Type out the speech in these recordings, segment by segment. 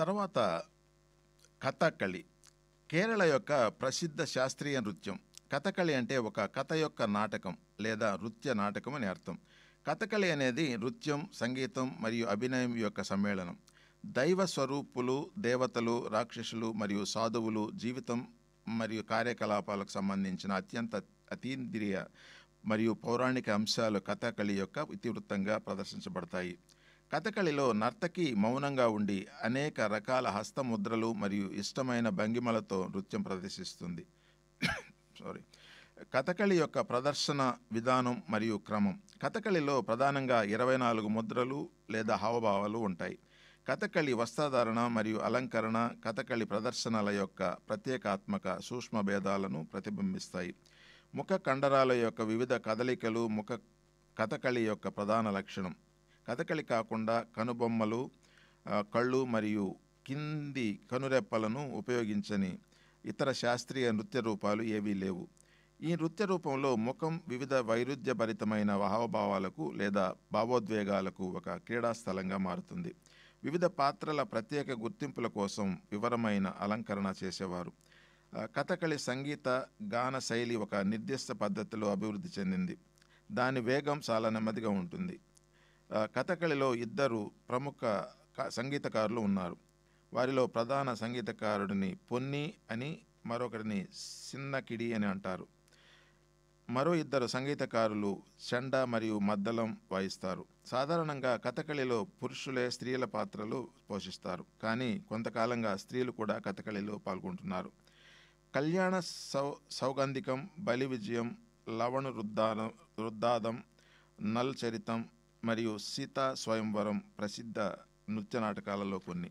తర్వాత కథకళి కేరళ యొక్క ప్రసిద్ధ శాస్త్రీయ నృత్యం కథకళి అంటే ఒక కథ యొక్క నాటకం లేదా నృత్య నాటకం అని అర్థం కథకళి అనేది నృత్యం సంగీతం మరియు అభినయం యొక్క సమ్మేళనం దైవ స్వరూపులు దేవతలు రాక్షసులు మరియు సాధువులు జీవితం మరియు కార్యకలాపాలకు సంబంధించిన అత్యంత అతీంద్రియ మరియు పౌరాణిక అంశాలు కథకళి యొక్క ఇతివృత్తంగా ప్రదర్శించబడతాయి కథకళిలో నర్తకి మౌనంగా ఉండి అనేక రకాల హస్తముద్రలు మరియు ఇష్టమైన భంగిమలతో నృత్యం ప్రదర్శిస్తుంది సారీ కథకళి యొక్క ప్రదర్శన విధానం మరియు క్రమం కథకళిలో ప్రధానంగా ఇరవై నాలుగు ముద్రలు లేదా హావభావాలు ఉంటాయి కథకళి వస్త్రధారణ మరియు అలంకరణ కథకళి ప్రదర్శనల యొక్క ప్రత్యేకాత్మక సూక్ష్మ భేదాలను ప్రతిబింబిస్తాయి ముఖ కండరాల యొక్క వివిధ కదలికలు ముఖ కథకళి యొక్క ప్రధాన లక్షణం కథకళి కాకుండా కనుబొమ్మలు ఆ, కళ్ళు మరియు కింది కనురెప్పలను ఉపయోగించని ఇతర శాస్త్రీయ నృత్య రూపాలు ఏవీ లేవు ఈ నృత్య రూపంలో ముఖం వివిధ వైరుధ్యభరితమైన హావభావాలకు లేదా భావోద్వేగాలకు ఒక క్రీడా స్థలంగా మారుతుంది వివిధ పాత్రల ప్రత్యేక గుర్తింపుల కోసం వివరమైన అలంకరణ చేసేవారు ఆ, కథకళి సంగీత గాన శైలి ఒక నిర్దిష్ట పద్ధతిలో అభివృద్ధి చెందింది దాని వేగం చాలా నెమ్మదిగా ఉంటుంది ఆ, కథకళిలో ఇద్దరు ప్రముఖ క- సంగీతకారులు ఉన్నారు వారిలో ప్రధాన సంగీతకారుడిని పొన్ని అని మరొకరిని సిన్నకిడి అని అంటారు మరో ఇద్దరు సంగీతకారులు చెండ మరియు మద్దలం వాయిస్తారు సాధారణంగా కథకళిలో పురుషులే స్త్రీల పాత్రలు పోషిస్తారు కానీ కొంతకాలంగా స్త్రీలు కూడా కథకళిలో పాల్గొంటున్నారు కళ్యాణ సౌ సౌగంధికం బలి విజయం లవణ రుద్దానం రుద్దాదం నల్ చరితం మరియు సీతా స్వయంవరం ప్రసిద్ధ నృత్య నాటకాలలో కొన్ని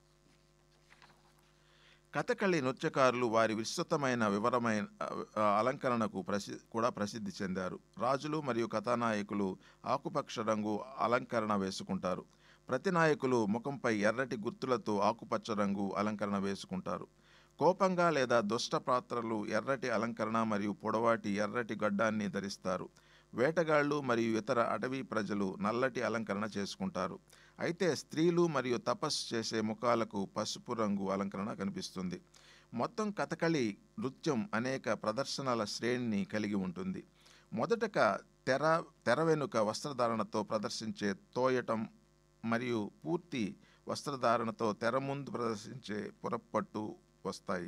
కథకళి నృత్యకారులు వారి విస్తృతమైన వివరమైన ఆ, అలంకరణకు ప్రసి కూడా ప్రసిద్ధి చెందారు రాజులు మరియు కథానాయకులు ఆకుపక్ష రంగు అలంకరణ వేసుకుంటారు ప్రతి నాయకులు ముఖంపై ఎర్రటి గుర్తులతో ఆకుపచ్చ రంగు అలంకరణ వేసుకుంటారు కోపంగా లేదా దుష్ట పాత్రలు ఎర్రటి అలంకరణ మరియు పొడవాటి ఎర్రటి గడ్డాన్ని ధరిస్తారు వేటగాళ్ళు మరియు ఇతర అటవీ ప్రజలు నల్లటి అలంకరణ చేసుకుంటారు అయితే స్త్రీలు మరియు తపస్సు చేసే ముఖాలకు పసుపు రంగు అలంకరణ కనిపిస్తుంది మొత్తం కథకళి నృత్యం అనేక ప్రదర్శనల శ్రేణిని కలిగి ఉంటుంది మొదటగా తెర తెర వెనుక వస్త్రధారణతో ప్రదర్శించే తోయటం మరియు పూర్తి వస్త్రధారణతో తెర ముందు ప్రదర్శించే పురప్పట్టు వస్తాయి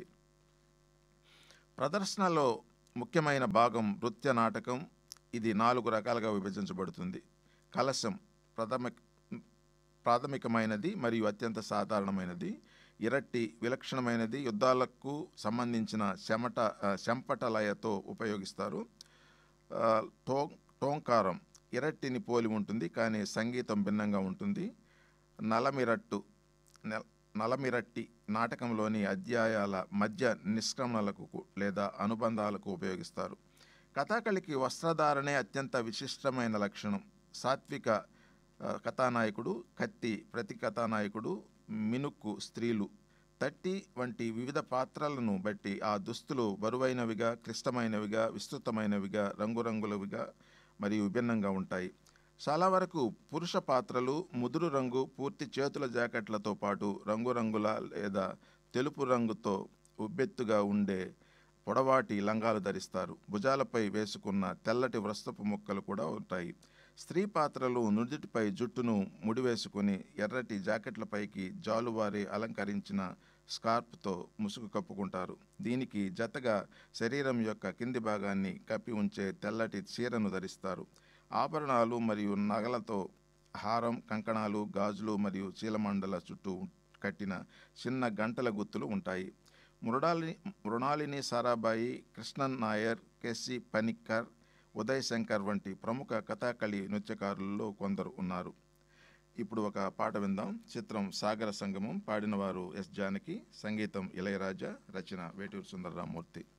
ప్రదర్శనలో ముఖ్యమైన భాగం నృత్య నాటకం ఇది నాలుగు రకాలుగా విభజించబడుతుంది కలశం ప్రథమ ప్రాథమికమైనది మరియు అత్యంత సాధారణమైనది ఇరట్టి విలక్షణమైనది యుద్ధాలకు సంబంధించిన చెమట ఆ, చెంపట లయతో ఉపయోగిస్తారు ఆ, టో టోంకారం ఇరట్టిని పోలి ఉంటుంది కానీ సంగీతం భిన్నంగా ఉంటుంది నలమిరట్టు నె- నలమిరట్టి నాటకంలోని అధ్యాయాల మధ్య నిష్క్రమణలకు కు- లేదా అనుబంధాలకు ఉపయోగిస్తారు కథాకళికి వస్త్రధారణే అత్యంత విశిష్టమైన లక్షణం సాత్విక ఆ, కథానాయకుడు కత్తి ప్రతి కథానాయకుడు మినుక్కు స్త్రీలు తట్టి వంటి వివిధ పాత్రలను బట్టి ఆ దుస్తులు బరువైనవిగా క్లిష్టమైనవిగా విస్తృతమైనవిగా రంగురంగులవిగా మరియు విభిన్నంగా ఉంటాయి చాలా వరకు పురుష పాత్రలు ముదురు రంగు పూర్తి చేతుల జాకెట్లతో పాటు రంగురంగుల లేదా తెలుపు రంగుతో ఉబ్బెత్తుగా ఉండే పొడవాటి లంగాలు ధరిస్తారు భుజాలపై వేసుకున్న తెల్లటి వస్త్రపు ముక్కలు కూడా ఉంటాయి స్త్రీ పాత్రలు నుదుటిపై జుట్టును ముడివేసుకుని ఎర్రటి జాకెట్లపైకి జాలువారి అలంకరించిన స్కార్ప్తో ముసుగు కప్పుకుంటారు దీనికి జతగా శరీరం యొక్క కింది భాగాన్ని కప్పి ఉంచే తెల్లటి చీరను ధరిస్తారు ఆభరణాలు మరియు నగలతో హారం కంకణాలు గాజులు మరియు చీలమండల చుట్టూ కట్టిన చిన్న గంటల గుర్తులు ఉంటాయి మృణాలిని మృణాలిని సారాబాయి కృష్ణన్ నాయర్ కెసి పనిక్కర్ ఉదయ్ శంకర్ వంటి ప్రముఖ కథాకళి నృత్యకారులలో కొందరు ఉన్నారు ఇప్పుడు ఒక పాట విందాం చిత్రం సాగర సంగమం పాడినవారు ఎస్ జానకి సంగీతం ఇళయరాజా రచన వేటూరు సుందరరామూర్తి